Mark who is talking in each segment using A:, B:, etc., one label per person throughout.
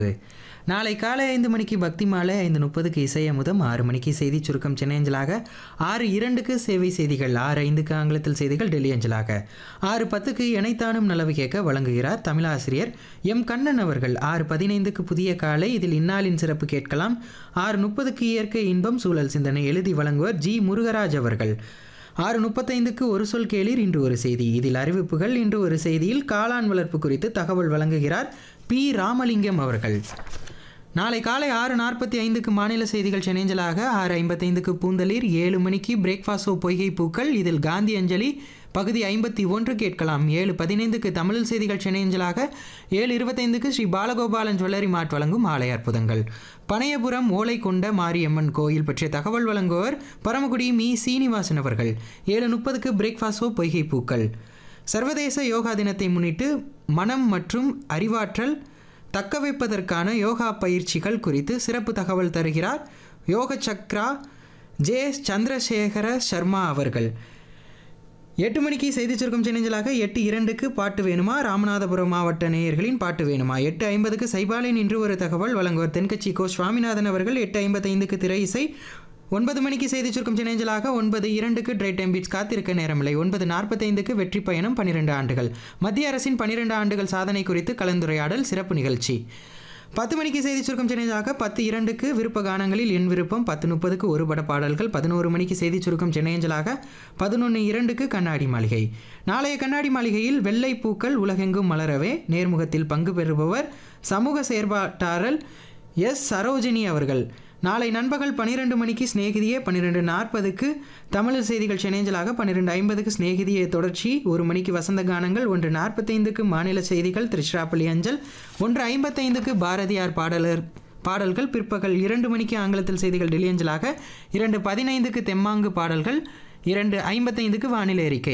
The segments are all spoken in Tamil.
A: நாளை காலை ஐந்து மணிக்கு பக்தி மாலை ஐந்து முப்பதுக்கு இசை அமுதம் ஆறு மணிக்கு செய்தி சுருக்கம் சென்னை அஞ்சலாக ஆறு இரண்டுக்கு சேவை செய்திகள் ஆறு ஐந்துக்கு ஆங்கிலத்தில் செய்திகள் டெல்லி அஞ்சலாக ஆறு பத்துக்கு இணைத்தானும் நலவு கேட்க வழங்குகிறார் தமிழாசிரியர் எம் கண்ணன் அவர்கள் ஆறு பதினைந்துக்கு புதிய காலை இதில் இந்நாளின் சிறப்பு கேட்கலாம் ஆறு முப்பதுக்கு இயற்கை இன்பம் சூழல் சிந்தனை எழுதி வழங்குவர் ஜி முருகராஜ் அவர்கள் ஆறு முப்பத்தைந்துக்கு ஒரு சொல் கேளீர் இன்று ஒரு செய்தி இதில் அறிவிப்புகள் இன்று ஒரு செய்தியில் காளான் வளர்ப்பு குறித்து தகவல் வழங்குகிறார் பி ராமலிங்கம் அவர்கள் நாளை காலை ஆறு நாற்பத்தி ஐந்துக்கு மாநில செய்திகள் சென்னைஞ்சலாக ஆறு ஐம்பத்தைந்துக்கு பூந்தளிர் ஏழு மணிக்கு பிரேக்ஃபாஸ்டோ பொய்கை பூக்கள் இதில் காந்தி அஞ்சலி பகுதி ஐம்பத்தி ஒன்று கேட்கலாம் ஏழு பதினைந்துக்கு தமிழ் செய்திகள் சென்னையஞ்சலாக ஏழு இருபத்தைந்துக்கு ஸ்ரீ பாலகோபாலன் ஜுவல்லரி மார்ட் வழங்கும் ஆலய அற்புதங்கள் பனையபுரம் ஓலை கொண்ட மாரியம்மன் கோயில் பற்றிய தகவல் வழங்குவர் பரமக்குடி மீ சீனிவாசன் அவர்கள் ஏழு முப்பதுக்கு பிரேக்ஃபாஸ்டோ பொய்கை பூக்கள் சர்வதேச யோகா தினத்தை முன்னிட்டு மனம் மற்றும் அறிவாற்றல் தக்கவைப்பதற்கான யோகா பயிற்சிகள் குறித்து சிறப்பு தகவல் தருகிறார் யோக சக்ரா ஜே சந்திரசேகர சர்மா அவர்கள் எட்டு மணிக்கு செய்தி சுருக்கம் சென்னைஞ்சலாக எட்டு இரண்டுக்கு பாட்டு வேணுமா ராமநாதபுரம் மாவட்ட நேயர்களின் பாட்டு வேணுமா எட்டு ஐம்பதுக்கு சைபாலின் இன்று ஒரு தகவல் வழங்குவர் தென்கட்சி கோ சுவாமிநாதன் அவர்கள் எட்டு ஐம்பத்தைந்துக்கு திரை இசை ஒன்பது மணிக்கு செய்தி சுருக்கம் சென்னைஞ்சலாக ஒன்பது இரண்டுக்கு ட்ரை டைம் பீச் காத்திருக்க நேரமில்லை ஒன்பது நாற்பத்தைந்துக்கு வெற்றி பயணம் பன்னிரெண்டு ஆண்டுகள் மத்திய அரசின் பன்னிரெண்டு ஆண்டுகள் சாதனை குறித்து கலந்துரையாடல் சிறப்பு நிகழ்ச்சி பத்து மணிக்கு செய்தி சுருக்கம் சென்னையாக பத்து இரண்டுக்கு விருப்ப கானங்களில் என் விருப்பம் பத்து முப்பதுக்கு ஒரு பட பாடல்கள் பதினோரு மணிக்கு செய்தி சுருக்கம் சென்னையஞ்சலாக பதினொன்று இரண்டுக்கு கண்ணாடி மாளிகை நாளைய கண்ணாடி மாளிகையில் வெள்ளை பூக்கள் உலகெங்கும் மலரவே நேர்முகத்தில் பங்கு பெறுபவர் சமூக செயற்பாட்டாளர் எஸ் சரோஜினி அவர்கள் நாளை நண்பகல் பன்னிரெண்டு மணிக்கு சிநேகிதியே பன்னிரெண்டு நாற்பதுக்கு தமிழ் செய்திகள் சென்னைஞ்சலாக பன்னிரெண்டு ஐம்பதுக்கு சிநேகிதியே தொடர்ச்சி ஒரு மணிக்கு வசந்த கானங்கள் ஒன்று நாற்பத்தைந்துக்கு மாநில செய்திகள் திருச்சிராப்பள்ளி அஞ்சல் ஒன்று ஐம்பத்தைந்துக்கு பாரதியார் பாடலர் பாடல்கள் பிற்பகல் இரண்டு மணிக்கு ஆங்கிலத்தில் செய்திகள் டெல்லி அஞ்சலாக இரண்டு பதினைந்துக்கு தெம்மாங்கு பாடல்கள் இரண்டு ஐம்பத்தைந்துக்கு வானிலை அறிக்கை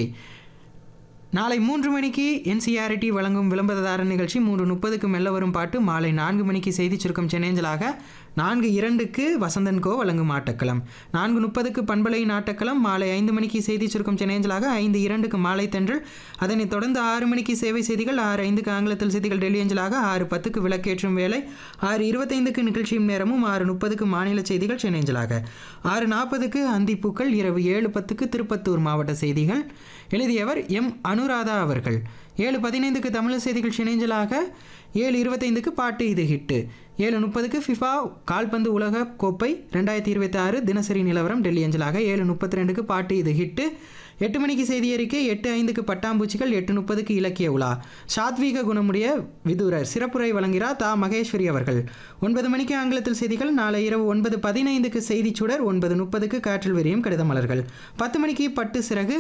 A: நாளை மூன்று மணிக்கு என்சிஆர்டி வழங்கும் விளம்பரதார நிகழ்ச்சி மூன்று முப்பதுக்கு மெல்ல வரும் பாட்டு மாலை நான்கு மணிக்கு செய்தி சுருக்கம் சென்னைஞ்சலாக நான்கு இரண்டுக்கு வசந்தன் கோ வழங்கும் ஆட்டக்களம் நான்கு முப்பதுக்கு பண்பலை நாட்டக்களம் மாலை ஐந்து மணிக்கு செய்தி சுருக்கம் சென்னைஞ்சலாக ஐந்து இரண்டுக்கு மாலை தென்றல் அதனைத் தொடர்ந்து ஆறு மணிக்கு சேவை செய்திகள் ஆறு ஐந்துக்கு ஆங்கிலத்தில் செய்திகள் டெல்லி அஞ்சலாக ஆறு பத்துக்கு விளக்கேற்றும் வேலை ஆறு இருபத்தைந்துக்கு நிகழ்ச்சியும் நேரமும் ஆறு முப்பதுக்கு மாநில செய்திகள் சென்னைஞ்சலாக ஆறு நாற்பதுக்கு அந்திப்பூக்கள் இரவு ஏழு பத்துக்கு திருப்பத்தூர் மாவட்ட செய்திகள் எழுதியவர் எம் அனுராதா அவர்கள் ஏழு பதினைந்துக்கு தமிழ் செய்திகள் சிணைஞ்சலாக ஏழு இருபத்தைந்துக்கு பாட்டு இது ஹிட்டு ஏழு முப்பதுக்கு ஃபிஃபா கால்பந்து உலக கோப்பை ரெண்டாயிரத்தி இருபத்தி ஆறு தினசரி நிலவரம் டெல்லி அஞ்சலாக ஏழு முப்பத்தி ரெண்டுக்கு பாட்டு இது ஹிட்டு எட்டு மணிக்கு செய்தி அறிக்கை எட்டு ஐந்துக்கு பட்டாம்பூச்சிகள் எட்டு முப்பதுக்கு இலக்கிய உலா சாத்வீக குணமுடைய விதுரர் சிறப்புரை வழங்குகிறார் தா மகேஸ்வரி அவர்கள் ஒன்பது மணிக்கு ஆங்கிலத்தில் செய்திகள் நாளை இரவு ஒன்பது பதினைந்துக்கு செய்திச் சுடர் ஒன்பது முப்பதுக்கு காற்றில் விரியும் கடிதமலர்கள் பத்து மணிக்கு பட்டு சிறகு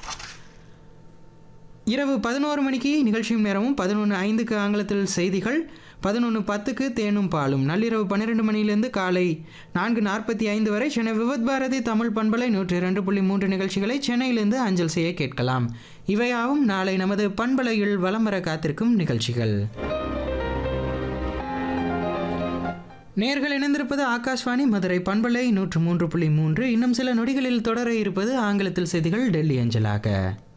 A: இரவு பதினோரு மணிக்கு நிகழ்ச்சியும் நேரமும் பதினொன்று ஐந்துக்கு ஆங்கிலத்தில் செய்திகள் பதினொன்று பத்துக்கு தேனும் பாலும் நள்ளிரவு பன்னிரெண்டு மணியிலிருந்து காலை நான்கு நாற்பத்தி ஐந்து வரை சென்னை விவத் பாரதி தமிழ் பண்பலை நூற்றி இரண்டு புள்ளி மூன்று நிகழ்ச்சிகளை சென்னையிலிருந்து அஞ்சல் செய்ய கேட்கலாம் இவையாவும் நாளை நமது பண்பலையில் வலம் வர காத்திருக்கும் நிகழ்ச்சிகள் நேர்கள் இணைந்திருப்பது ஆகாஷ்வாணி மதுரை பண்பலை நூற்று மூன்று புள்ளி மூன்று இன்னும் சில நொடிகளில் தொடர இருப்பது ஆங்கிலத்தில் செய்திகள் டெல்லி அஞ்சலாக